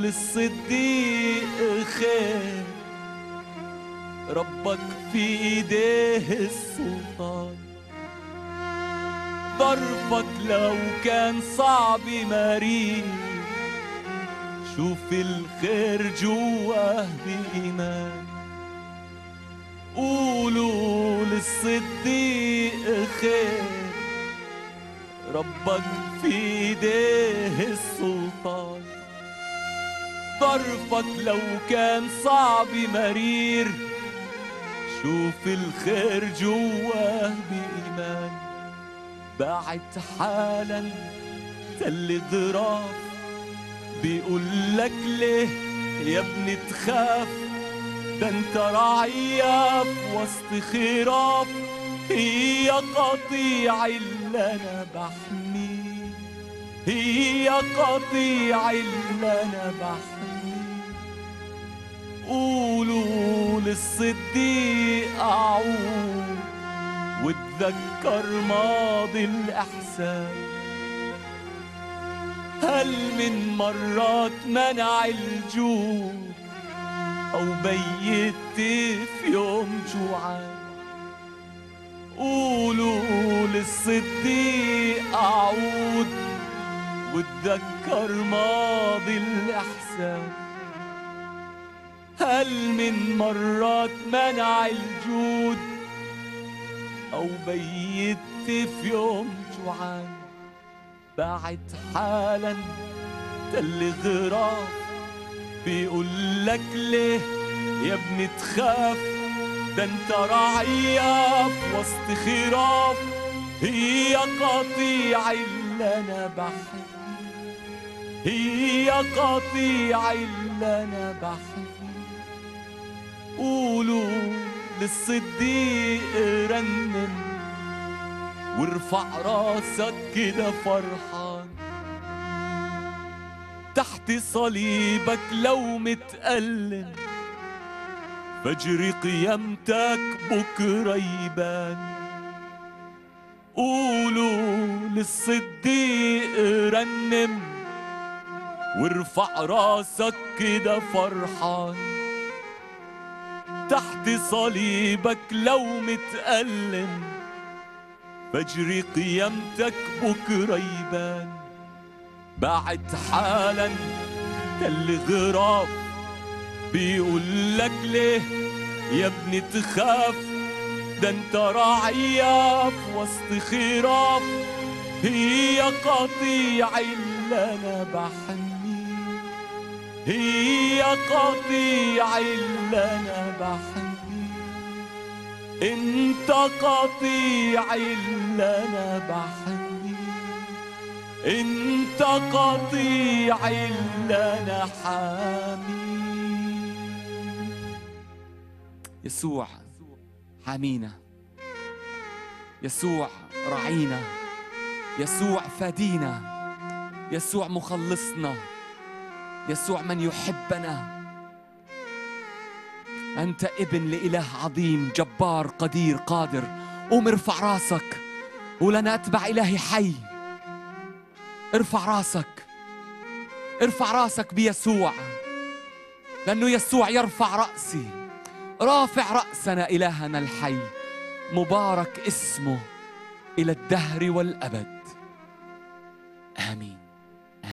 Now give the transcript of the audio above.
للصديق خير ربك في ايديه السلطان ظرفك لو كان صعب مريض شوف الخير جواه بإيمان قولوا للصديق خير ربك في ايديه السلطان ظرفك لو كان صعب مرير شوف الخير جواه بإيمان بعت حالا تل ضراف بيقول لك ليه يا ابني تخاف ده انت رعية في وسط خراف هي قطيع اللي انا بحميه هي قطيع اللي انا بحميه قولوا للصديق اعود واتذكر ماضي الاحسان هل من مرات منع الجود أو بيت في يوم جوعان قولوا للصديق أعود واتذكر ماضي الإحسان هل من مرات منع الجود أو بيت في يوم جوعان بعت حالا تل غراف بيقول لك ليه يا ابني تخاف ده انت رعية في وسط خراف هي قطيع اللي انا بحبه هي قطيع اللي انا بحبه قولوا للصديق رنم وارفع راسك كده فرحان تحت صليبك لو متألم فجر قيامتك بكرة يبان قولوا للصديق رنم وارفع راسك كده فرحان تحت صليبك لو متألم فجر قيامتك بكرة يبان بعد حالا تل غراب بيقول لك ليه يا ابني تخاف ده انت راعية في وسط خراف هي قطيع اللي انا بحنيه هي قطيع اللي انا بحنيه انت قطيع اللي انا بحنيه انت قطيع اللي انا حامي يسوع حامينا يسوع رعينا يسوع فدينا يسوع مخلصنا يسوع من يحبنا أنت ابن لإله عظيم جبار قدير قادر قوم ارفع راسك ولنا أتبع إلهي حي ارفع راسك ارفع راسك بيسوع لأنه يسوع يرفع رأسي رافع رأسنا إلهنا الحي مبارك اسمه إلى الدهر والأبد